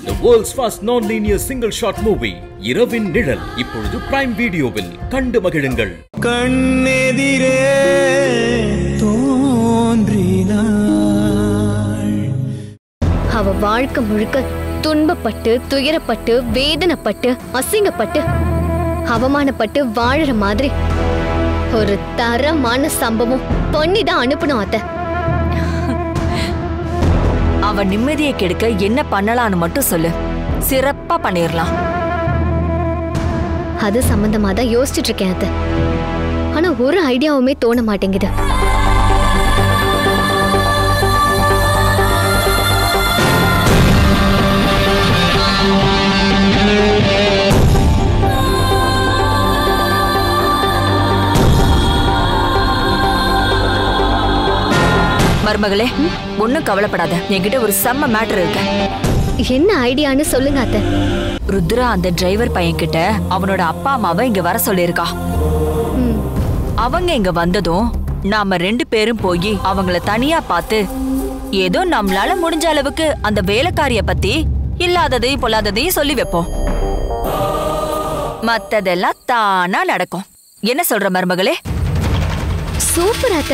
The world's first non-linear single shot movie இரவின் நிழல் இப்பொழுது பிரைம் வீடியோவில் கண்டு மகிழுங்கள் கண்ணெதிரே தோன்றினாள் அவ வாழ்க்கை முழுக்க துன்பப்பட்டு துயரப்பட்டு வேதனைப்பட்டு அசிங்கப்பட்டு அவமானப்பட்டு வாழற மாதிரி ஒரு தரமான சம்பவம் பொன்னி தான் அனுப்பணும் அத்தை அவ நிம்மதியை கெடுக்க என்ன பண்ணலாம்னு மட்டும் சொல்லு சிறப்பா பண்ணிரலாம் அது சம்பந்தமா தான் யோசிச்சுட்டு இருக்கேன் அத்தை ஆனா ஒரு ஐடியாவுமே தோண மாட்டேங்குது மருமகளே ஒன்னும் கவலைப்படாத என்கிட்ட ஒரு செம்ம மேட்டர் இருக்கு என்ன ஐடியான்னு சொல்லுங்க அத்தை ருத்ரா அந்த டிரைவர் பையன் கிட்ட அவனோட அப்பா அம்மாவை இங்க வர சொல்லியிருக்கா ம், அவங்க இங்க வந்ததும் நாம ரெண்டு பேரும் போய் அவங்கள தனியா பார்த்து ஏதோ நம்மளால முடிஞ்ச அளவுக்கு அந்த வேலைக்காரிய பத்தி இல்லாததையும் பொல்லாததையும் சொல்லி வைப்போம் மத்ததெல்லாம் தானா நடக்கும் என்ன சொல்ற மருமகளே சூப்பர் அத்தை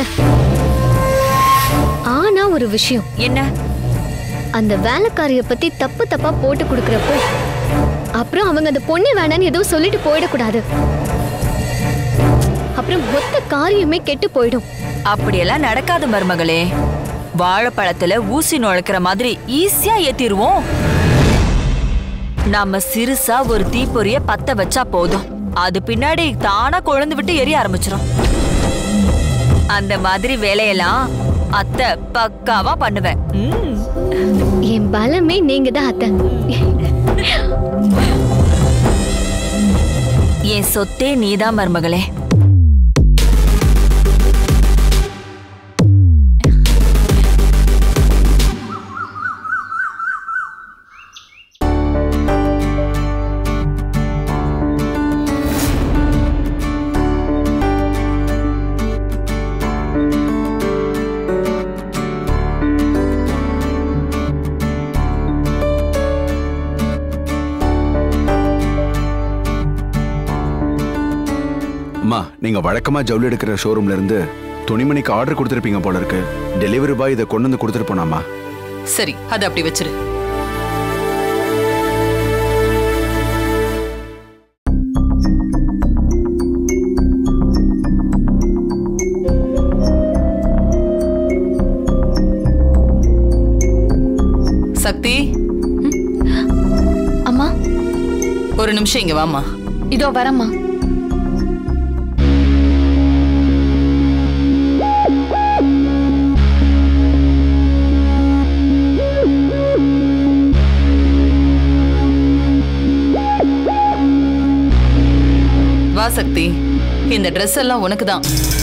ஆனா ஒரு விஷயம் என்ன அந்த வேலைக்காரிய பத்தி தப்பு தப்பா போட்டு கொடுக்கறப்போ அப்புறம் அவங்க அந்த பொண்ணு வேணான்னு எதுவும் சொல்லிட்டு போயிடக்கூடாது அப்புறம் மொத்த காரியமே கெட்டு போயிடும் அப்படியெல்லாம் நடக்காது மருமகளே வாழைப்பழத்துல ஊசி நுழைக்கிற மாதிரி ஈஸியா ஏத்திருவோம் நாம சிறுசா ஒரு தீப்பொறிய பத்த வச்சா போதும் அது பின்னாடி தானா கொழுந்து விட்டு எரிய ஆரம்பிச்சிடும் அந்த மாதிரி வேலையெல்லாம் அத்தை பக்காவா பண்ணுவேன் ம். என் பலமே நீங்க தான் அத்தை என் சொத்தே நீதான் மருமகளே அம்மா நீங்க வழக்கமா ஜவுளி எடுக்கிற ஷோரூம்ல இருந்து துணிமணிக்கு ஆர்டர் கொடுத்துருப்பீங்க போல இருக்கு டெலிவரி பாய் இதை கொண்டு வந்து கொடுத்துட்டு போனாமா சரி அது அப்படி வச்சிரு சக்தி அம்மா ஒரு நிமிஷம் இங்க வாமா இதோ வரம்மா வா சக்தி இந்த Dress எல்லாம் உனக்கு தான்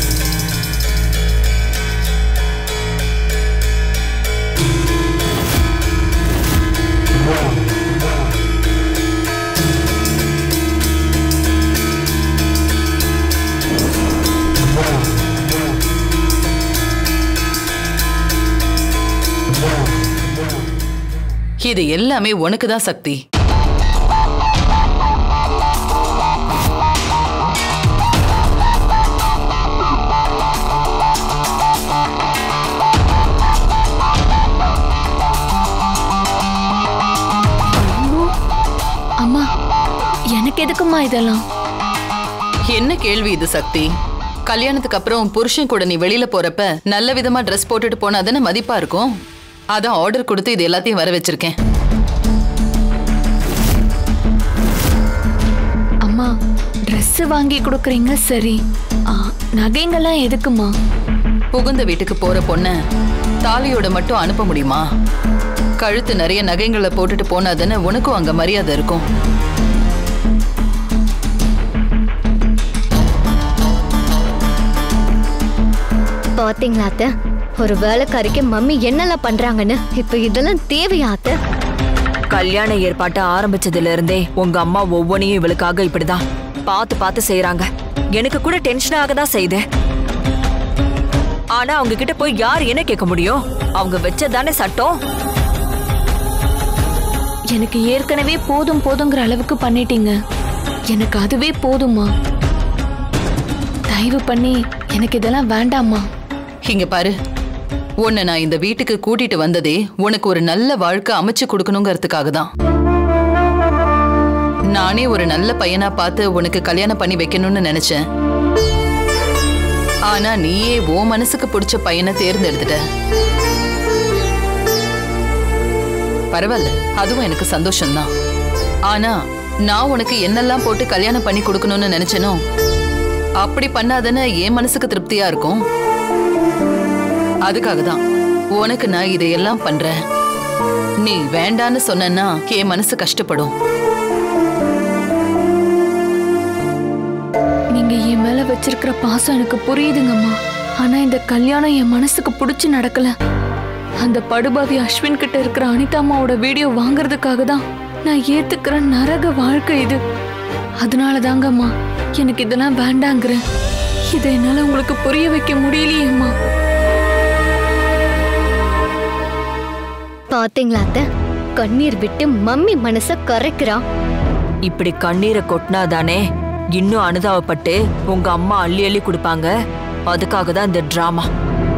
இது எல்லாமே உனக்கு தான் சக்தி அம்மா எனக்கு எதுக்குமா இதெல்லாம் என்ன கேள்வி இது சக்தி கல்யாணத்துக்கு அப்புறம் புருஷன் கூட நீ வெளியில போறப்ப நல்ல விதமா ட்ரெஸ் போட்டுட்டு போனா தானே மதிப்பா இருக்கும் அதான் ஆர்டர் கொடுத்து இது எல்லாத்தையும் வர வச்சிருக்கேன் அம்மா Dress வாங்கி கொடுக்குறீங்க சரி ஆ, நகைங்கெல்லாம் எதுக்குமா புகுந்த வீட்டுக்கு போற பொண்ண தாலியோட மட்டும் அனுப்ப முடியுமா கழுத்து நிறைய நகைங்களை போட்டுட்டு போனா தானே உனக்கும் அங்க மரியாதை இருக்கும் பாத்தீங்களா அத்தை ஒரு வேலைக்காரிக்கு மம்மி என்னெல்லாம் பண்றாங்கன்னு இப்ப இதெல்லாம் தேவையா அத்தை கல்யாண ஏற்பாட்டை ஆரம்பிச்சதுல இருந்தே உங்க அம்மா ஒவ்வொன்றையும் இவளுக்காக இப்படிதான் பார்த்து பார்த்து செய்றாங்க எனக்கு கூட டென்ஷனாக தான் செய்யுது ஆனா அவங்க கிட்ட போய் யார் என்ன கேட்க முடியும் அவங்க வச்சதானே சட்டம் எனக்கு ஏற்கனவே போதும் போதுங்கிற அளவுக்கு பண்ணிட்டீங்க எனக்கு அதுவே போதுமா தயவு பண்ணி எனக்கு இதெல்லாம் வேண்டாம்மா இங்க பாரு உன்னை நான் இந்த வீட்டுக்கு கூட்டிட்டு வந்ததே உனக்கு ஒரு நல்ல வாழ்க்கை அமைச்சு கொடுக்கணுங்கிறதுக்காக தான் நானே ஒரு நல்ல பையனா பார்த்து உனக்கு கல்யாணம் பண்ணி வைக்கணும்னு நினைச்சேன் ஆனா நீயே ஓ மனசுக்கு பிடிச்ச பையனை தேர்ந்தெடுத்துட்ட பரவாயில்ல அதுவும் எனக்கு சந்தோஷம்தான் ஆனா நான் உனக்கு என்னெல்லாம் போட்டு கல்யாணம் பண்ணி கொடுக்கணும்னு நினைச்சேனோ அப்படி பண்ணாதானே என் மனசுக்கு திருப்தியா இருக்கும் அதுக்காக தான் உனக்கு நான் இதையெல்லாம் பண்றேன் நீ வேண்டான்னு சொன்னா என் மனசு கஷ்டப்படும் நீங்க என் மேல வச்சிருக்கிற பாசம் எனக்கு புரியுதுங்கம்மா ஆனா இந்த கல்யாணம் என் மனசுக்கு பிடிச்சு நடக்கல அந்த படுபாவி அஸ்வின் கிட்ட இருக்கிற அனிதா அம்மாவோட வீடியோ வாங்குறதுக்காக தான் நான் ஏத்துக்கிற நரக வாழ்க்கை இது அதனால தாங்கம்மா எனக்கு இதெல்லாம் வேண்டாங்கிறேன் இதை என்னால உங்களுக்கு புரிய வைக்க முடியலையேம்மா பாத்தீங்களா அத்தை கண்ணீர் விட்டு மம்மி மனச கரைக்கிறா இப்படி கண்ணீரை கொட்டினாதானே இன்னும் அனுதாபப்பட்டு உங்க அம்மா அள்ளி அள்ளி கொடுப்பாங்க அதுக்காக தான் இந்த டிராமா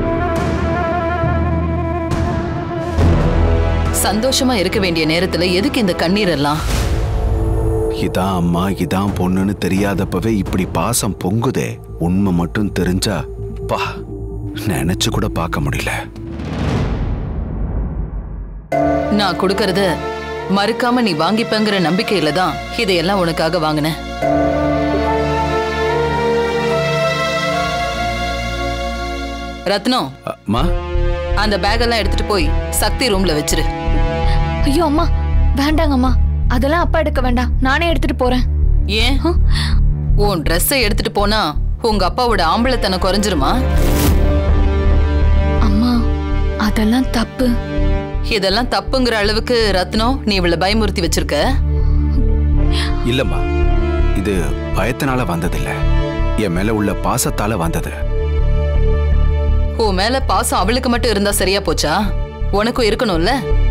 சந்தோஷமா இருக்க வேண்டிய நேரத்துல எதுக்கு இந்த கண்ணீர் எல்லாம் இதான் அம்மா இதான் பொண்ணுன்னு தெரியாதப்பவே இப்படி பாசம் பொங்குதே உண்மை மட்டும் தெரிஞ்சா பா நினைச்சு கூட பார்க்க முடியல நான் கொடுக்கறத மறுக்காம நீ வாங்கிப்பங்கிற நம்பிக்கையில தான் இதையெல்லாம் உனக்காக வாங்கினேன் ரத்னம் அம்மா அந்த பேக் எல்லாம் எடுத்துட்டு போய் சக்தி ரூம்ல வச்சிரு ஐயோ அம்மா வேண்டாங்கம்மா அதெல்லாம் அப்பா எடுக்க வேண்டாம் நானே எடுத்துட்டு போறேன் ஏன் உன் ட்ரெஸ்ஸை எடுத்துட்டு போனா உங்க அப்பாவோட ஆம்பளைத்தனம் குறைஞ்சிருமா அம்மா அதெல்லாம் தப்பு இதெல்லாம் தப்புங்கிற அளவுக்கு ரத்னம் நீ இவளை பயமுறுத்தி வச்சிருக்க இல்லம்மா இது பயத்தினால வந்ததில்ல என் மேல உள்ள பாசத்தால வந்தது உன் மேல பாசம் அவளுக்கு மட்டும் இருந்தா சரியா போச்சா உனக்கும் இருக்கணும்ல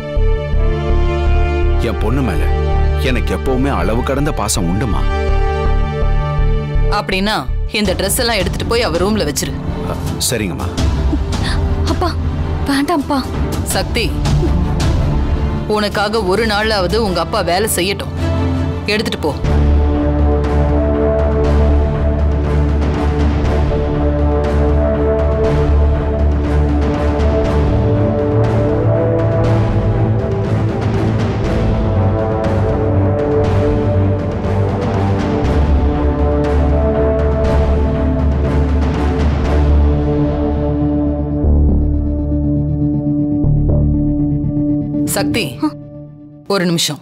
என் பொண்ணு மேல எனக்கு எப்பவுமே அளவு கடந்த பாசம் உண்டுமா அப்படின்னா இந்த ட்ரெஸ் எல்லாம் எடுத்துட்டு போய் அவ ரூம்ல வச்சிரு அ, சரிங்கம்மா அப்பா வேண்டாம்ப்பா சக்தி உனக்காக ஒரு நாளாவது உங்க அப்பா வேலை செய்யட்டும் எடுத்துட்டு போ சக்தி ஒரு நிமிஷம்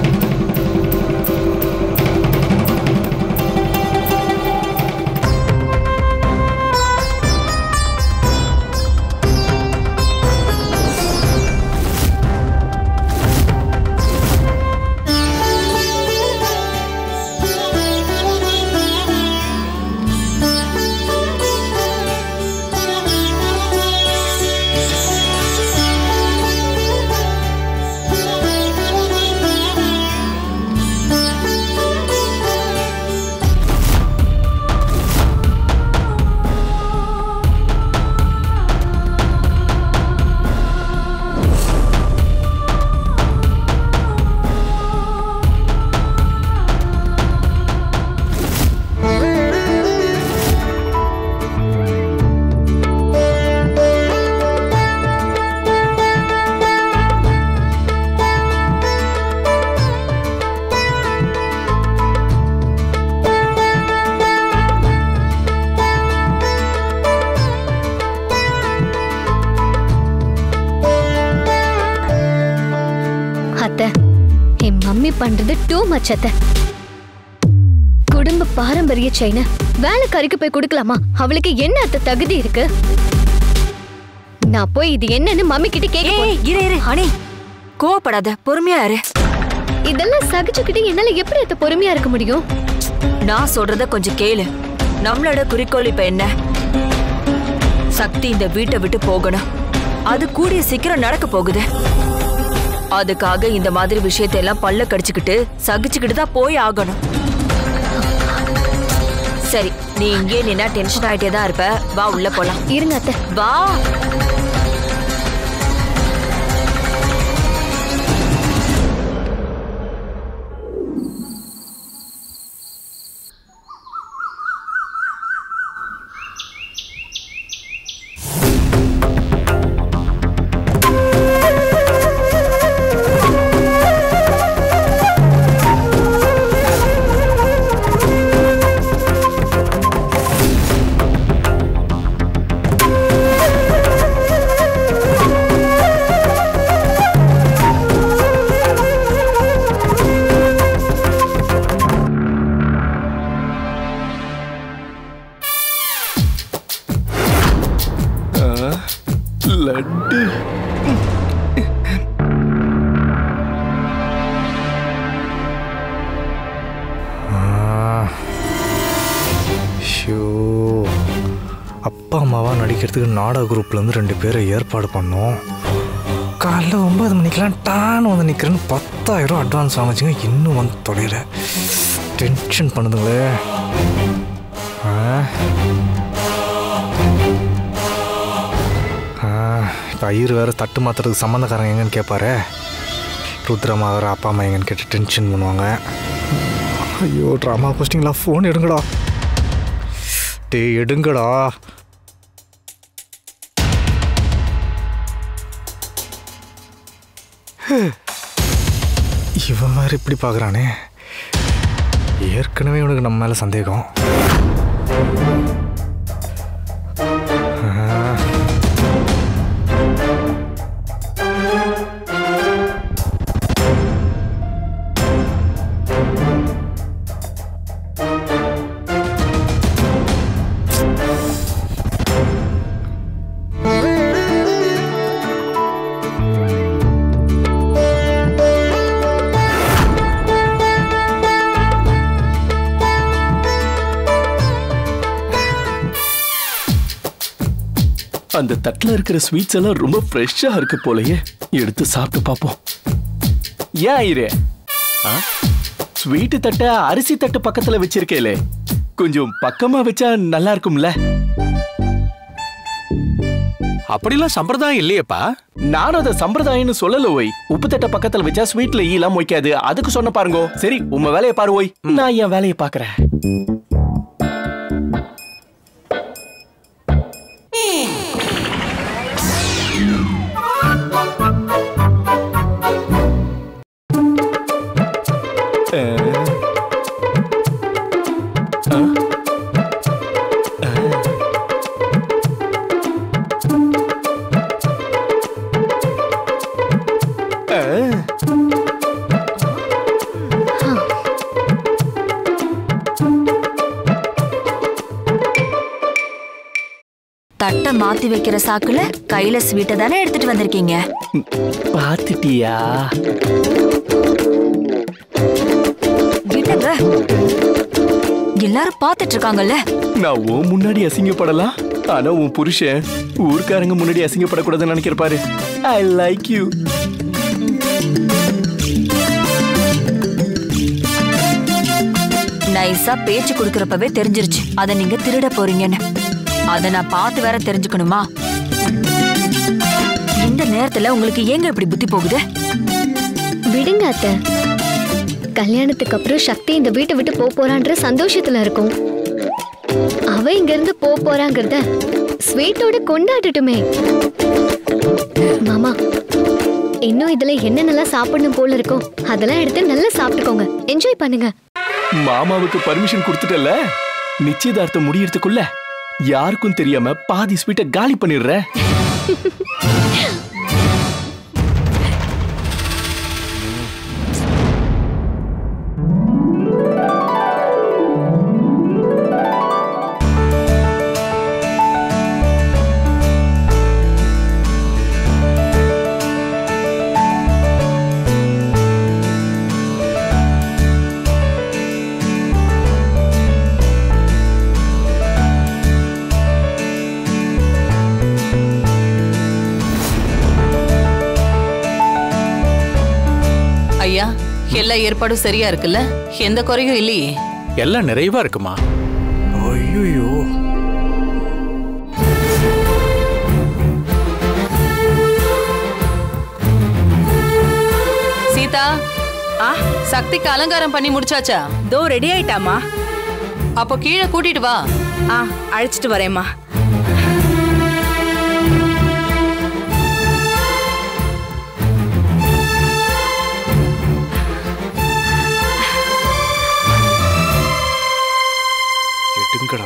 அத்தை என் மம்மி பண்றது டூ மச் அத்தை குடும்ப பாரம்பரிய செயினை வேலைக்காரிக்கு போய் கொடுக்கலாமா அவளுக்கு என்ன அத்தை தகுதி இருக்கு நான் போய் இது என்னன்னு மம்மி கிட்ட கேட்க ஏய் போறேன். இரு இரு அனி கோவப்படாத பொறுமையா இரு இதெல்லாம் சகிச்சுக்கிட்டு என்னால எப்படி அத்தை பொறுமையா இருக்க முடியும் நான் சொல்றத கொஞ்சம் கேளு நம்மளோட குறிக்கோள் இப்ப என்ன சக்தி இந்த வீட்டை விட்டு போகணும் அது கூடிய சீக்கிரம் நடக்க போகுது அதுக்காக இந்த மாதிரி விஷயத்தை எல்லாம் பல்ல கடிச்சுக்கிட்டு சகிச்சுக்கிட்டு தான் போய் ஆகணும் சரி நீ இங்கே நின்னா டென்ஷன் ஆயிட்டே தான் இருப்ப வா உள்ள போலாம் இருங்க அத்தை வா லட்டு ஷோ அப்பா அம்மாவா நடிக்கிறதுக்கு நாடக குரூப்லேருந்து ரெண்டு பேரை ஏற்பாடு பண்ணோம் காலைல ஒன்பது மணிக்கெலாம் டான் வந்து நிற்கிறேன்னு பத்தாயிரம் அட்வான்ஸ் வாங்கிச்சுங்க இன்னும் வந்து தொலைல டென்ஷன் பண்ணுதுங்களே ஆ இப்போ ஐயர் வேறு தட்டு மாத்துறதுக்கு சம்மந்தக்காரங்க எங்கன்னு கேட்பாரு ருத்ரமா வேறு அப்பா அம்மா எங்கன்னு கேட்டு டென்ஷன் பண்ணுவாங்க ஐயோ ட்ராமா போஸ்டிங்களா ஃபோன் எடுங்கடா டேய் எடுங்கடா இவன் வேறு இப்படி பார்க்குறானே ஏற்கனவே இவனுக்கு நம்ம மேலே சந்தேகம் ஆ. அந்த தட்டுல இருக்கிற ஸ்வீட்ஸ் எல்லாம் ரொம்ப ஃப்ரெஷ்ஷா இருக்கு போலயே எடுத்து சாப்பிட்டு பார்ப்போம் ஏன் ஐயரே ஸ்வீட்டு தட்டை அரிசி தட்டு பக்கத்துல வச்சிருக்கேலே கொஞ்சம் பக்கமா வச்சா நல்லா இருக்கும்ல அப்படிலாம் சம்பிரதாயம் இல்லையேப்பா நானும் அதை சம்பிரதாயம்னு சொல்லல ஓய் உப்பு தட்டை பக்கத்துல வச்சா ஸ்வீட்ல ஈலாம் மொய்க்காது அதுக்கு சொன்ன பாருங்க சரி உங்க வேலையை பாரு ஓய் நான் என் வேலையை பாக்குறேன் தட்டை மாத்தி வைக்கிற சாக்குல கையில ஸ்வீட்டை தானே எடுத்துட்டு வந்திருக்கீங்க பாத்துட்டியா என்னங்க எல்லாரும் பாத்துட்டு இருக்காங்கல்ல நான் உன் முன்னாடி அசிங்கப்படலாம் ஆனா உன் புருஷன் ஊர்க்காரங்க முன்னாடி அசிங்கப்படக்கூடாதுன்னு நினைக்கிற பாரு ஐ லைக் யூ நைஸா பேச்சு கொடுக்கறப்பவே தெரிஞ்சிருச்சு அத நீங்க திருட போறீங்கன்னு அத நான் பார்த்து வேற தெரிஞ்சுக்கணுமா இந்த நேரத்துல உங்களுக்கு ஏங்க இப்படி புத்தி போகுது விடுங்க அத்தை கல்யாணத்துக்கு அப்புறம் சக்தி இந்த வீட்டை விட்டு போக போறான்ற சந்தோஷத்துல இருக்கும் அவ இங்க இருந்து போக போறாங்கிறத ஸ்வீட்டோட கொண்டாடட்டுமே மாமா இன்னும் இதுல என்னென்னலாம் சாப்பிடணும் போல இருக்கோ அதெல்லாம் எடுத்து நல்லா சாப்பிட்டுக்கோங்க என்ஜாய் பண்ணுங்க மாமாவுக்கு பர்மிஷன் கொடுத்துட்டல நிச்சயதார்த்தம் முடியறதுக்குள்ள யாருக்கும் தெரியாம பாதி ஸ்வீட்டை காலி பண்ணிடுற ஐயா எல்லா ஏற்பாடும் சரியா இருக்குல்ல எந்த குறையும் இல்லையே எல்லாம் நிறைவா இருக்குமா ஐயோ சீதா ஆ சக்திக்கு அலங்காரம் பண்ணி முடிச்சாச்சா தோ ரெடி ஆயிட்டாமா அப்போ கீழே கூட்டிட்டு வா ஆ அழைச்சிட்டு வரேம்மா எடுங்கடா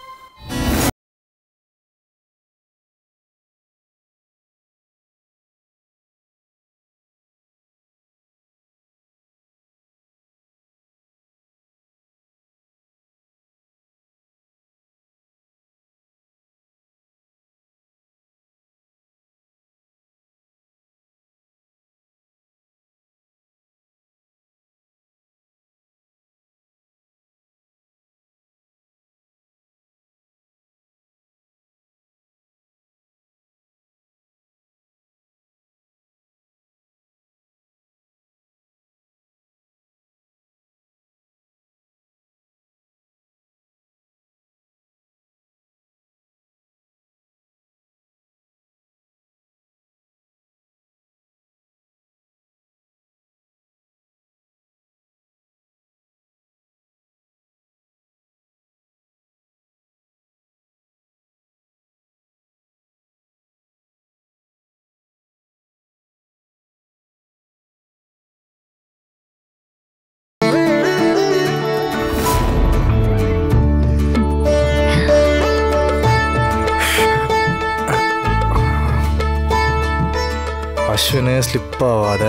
அஸ்வினு ஸ்லிப் ஆகாத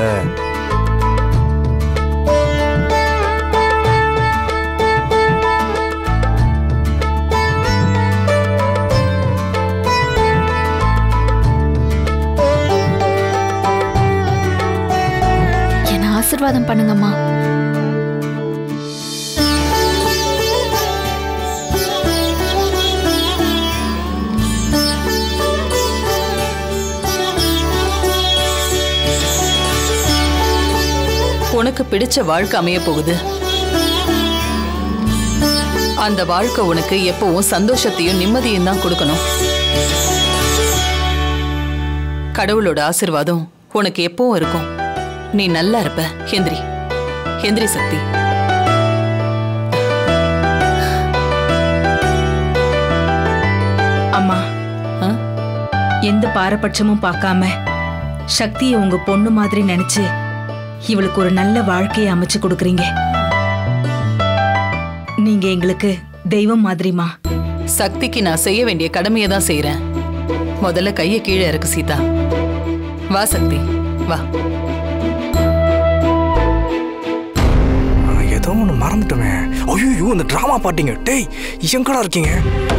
என்ன ஆசிர்வாதம் பண்ணுங்கம்மா உனக்கு பிடிச்ச வாழ்க்கை அமைய போகுது அந்த வாழ்க்கை உனக்கு எப்பவும் சந்தோஷத்தையும் நிம்மதியும் தான் கொடுக்கணும் கடவுளோட ஆசிர்வாதம் உனக்கு எப்பவும் இருக்கும் நீ நல்லா இருப்ப ஹெந்திரி ஹெந்திரி சக்தி அம்மா ஆ? எந்த பாரபட்சமும் பார்க்காம சக்தியை உங்க பொண்ணு மாதிரி நினைச்சு இவளுக்கு ஒரு நல்ல வாழ்க்கையை அமைச்சு கொடுக்குறீங்க நீங்க எங்களுக்கு தெய்வம் மாதிரிமா சக்திக்கு நான் செய்ய வேண்டிய கடமையை தான் செய்யறேன் முதல்ல கையை கீழே இறக்கு சீதா வா சக்தி வா நான் ஏதோ ஒன்று மறந்துட்டோமே ஐயோ இந்த ட்ராமா பாட்டிங்க டேய் எங்கடா இருக்கீங்க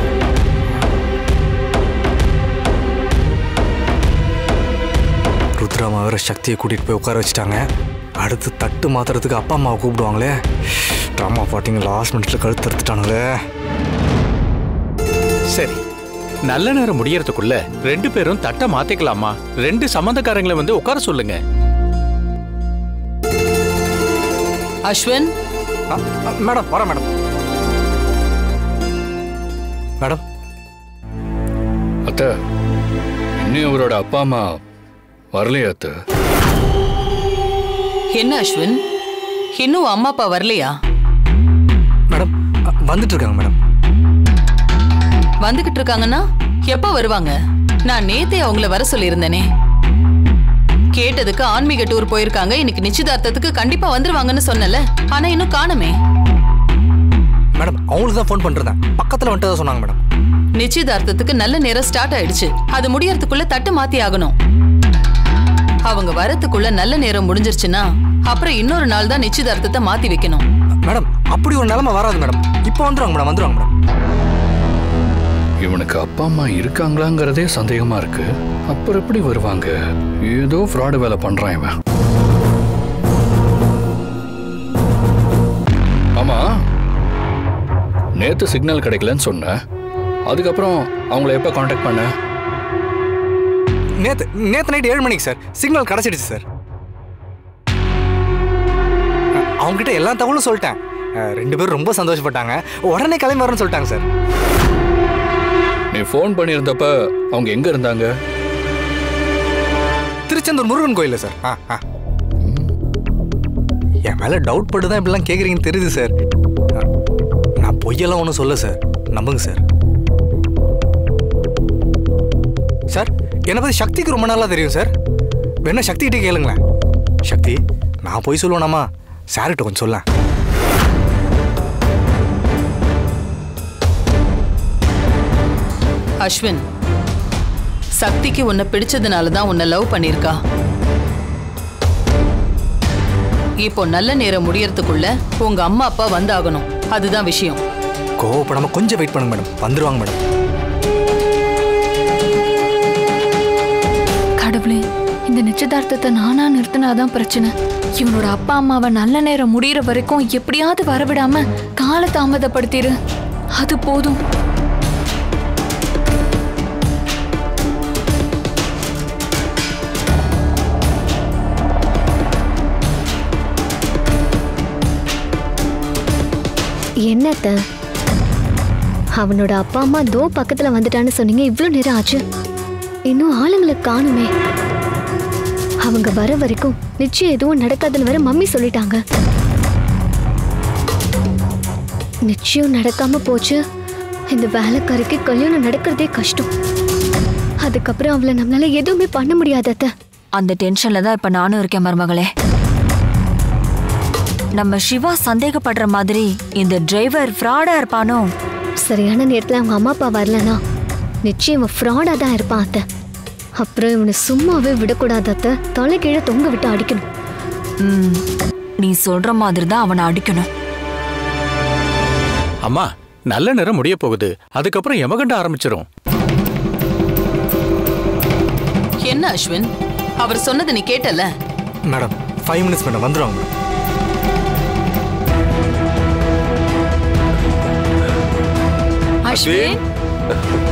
ருத்ராமா வேற சக்தியை கூட்டிகிட்டு போய் உட்கார வச்சுட்டாங்க அடுத்து தட்டு மாத்துறதுக்கு அப்பா அம்மாவை கூப்பிடுவாங்களே ட்ராமா பாட்டிங்க லாஸ்ட் மினிட்ல கழுத்து எடுத்துட்டானுங்களே சரி நல்ல நேரம் முடியறதுக்குள்ள ரெண்டு பேரும் தட்டை மாத்திக்கலாமா ரெண்டு சம்மந்தக்காரங்களை வந்து உட்கார சொல்லுங்க அஸ்வின் ஆ, ஆ, மேடம் வரேன் மேடம் மேடம் அத்த இன்னும் இவரோட அப்பா அம்மா வரலையா அத்த என்ன அஸ்வின் இன்னும் உன் அம்மா அப்பா வரலையா மேடம் அ, வந்துட்டு இருக்காங்க மேடம் வந்துகிட்டு இருக்காங்கன்னா எப்ப வருவாங்க நான் நேத்தே அவங்கள வர சொல்லியிருந்தேனே கேட்டதுக்கு ஆன்மீக டூர் போயிருக்காங்க இன்னைக்கு நிச்சயதார்த்தத்துக்கு கண்டிப்பா வந்துருவாங்கன்னு சொன்னல ஆனா இன்னும் காணுமே மேடம் அவங்களுக்கு தான் ஃபோன் பண்ணிருந்தேன் பக்கத்தில் வந்துட்டு தான் சொன்னாங்க மேடம் நிச்சயதார்த்தத்துக்கு நல்ல நேரம் ஸ்டார்ட் ஆயிடுச்சு அது முடியறதுக்குள்ள தட்டு மாத்தி ஆகணும் அவங்க வரத்துக்குள்ள நல்ல நேரம் முடிஞ்சிருச்சுன்னா அப்புறம் இன்னொரு நாள் தான் நிச்சயதார்த்தத்தை மாத்தி வைக்கணும் மேடம் அப்படி ஒரு நிலைமை வராது மேடம் இப்போ வந்துருவாங்க மேடம் வந்துருவாங்க மேடம் இவனுக்கு அப்பா அம்மா இருக்காங்களாங்கிறதே சந்தேகமா இருக்கு அப்புறம் எப்படி வருவாங்க ஏதோ ஃப்ராடு வேலை பண்றான் இவன் ஆமா நேத்து சிக்னல் கிடைக்கலன்னு சொன்ன அதுக்கப்புறம் அவங்கள எப்ப காண்டாக்ட் பண்ண நேத்து நேத்து நைட் ஏழு மணிக்கு சார் சிக்னல் கிடச்சிடுச்சு சார் அவங்ககிட்ட எல்லா தகவலும் சொல்லிட்டேன் அஹ், ரெண்டு பேரும் ரொம்ப சந்தோஷப்பட்டாங்க உடனே கிளம்பி வரேன்னு சொல்லிட்டாங்க சார் நீ ஃபோன் பண்ணியிருந்தப்ப அவங்க எங்க இருந்தாங்க திருச்செந்தூர் முருகன் கோயிலில் சார் ஆ ஆ என் மேலே டவுட் பட்டு தான் இப்படிலாம் கேட்குறீங்கன்னு தெரியுது சார் அஹ், நான் பொய்யெல்லாம் ஒன்றும் சொல்ல சார் நம்புங்க சார் சார் என்னை பற்றி சக்திக்கு ரொம்ப நாளாக தெரியும் சார் வேணா சக்திகிட்டே கேளுங்களேன் சக்தி நான் போய் சொல்லுவேனாமா சார்கிட்ட கொஞ்சம் சொல்லேன் அஸ்வின் சக்திக்கு உன்னை பிடிச்சதுனால தான் உன்னை லவ் பண்ணியிருக்கா இப்போ நல்ல நேரம் முடியறதுக்குள்ள உங்க அம்மா அப்பா வந்தாகணும் அதுதான் விஷயம் கோவப்படாமல் கொஞ்சம் வெயிட் பண்ணுங்க மேடம் வந்துருவாங்க மேடம் கடவுளே இந்த நிச்சயதார்த்தத்தை நானா நிறுத்தினாதான் பிரச்சனை இவனோட அப்பா அம்மாவை நல்ல நேரம் முடியிற வரைக்கும் எப்படியாவது வரவிடாம கால தாமதப்படுத்திடு அது போதும் என்னத்த அவனோட அப்பா அம்மா தோ பக்கத்துல வந்துட்டான்னு சொன்னீங்க இவ்வளோ நேரம் ஆச்சு இன்னும் ஆளுங்களை காணுமே அவங்க வர வரைக்கும் நிச்சயம் எதுவும் நடக்காதுன்னு வர மம்மி சொல்லிட்டாங்க நிச்சயம் நடக்காம போச்சு இந்த வேலைக்காரிக்கு கல்யாணம் நடக்கிறதே கஷ்டம் அதுக்கப்புறம் அவளை நம்மளால எதுவுமே பண்ண முடியாது அத்தை அந்த டென்ஷன்ல தான் இப்ப நானும் இருக்கேன் மருமகளே நம்ம சிவா சந்தேகப்படுற மாதிரி இந்த டிரைவர் ஃப்ராடா இருப்பானோ சரியான நேரத்துல அவங்க அம்மா அப்பா வரலனா நிச்சயம் இவன் ஃப்ராடா தான் இருப்பான் அத்தை அப்புறம் இவனை சும்மாவே விடக்கூடாது அத்தை தலை கீழே தொங்க விட்டு அடிக்கணும் ம், நீ சொல்ற மாதிரி தான் அவனை அடிக்கணும் அம்மா நல்ல நேரம் முடிய போகுது அதுக்கப்புறம் யமகண்ட ஆரம்பிச்சிரும் என்ன அஸ்வின் அவர் சொன்னதை நீ கேட்டல மேடம் ஃபைவ் மினிட்ஸ் மேடம் வந்துருவாங்க மேடம் அஸ்வின்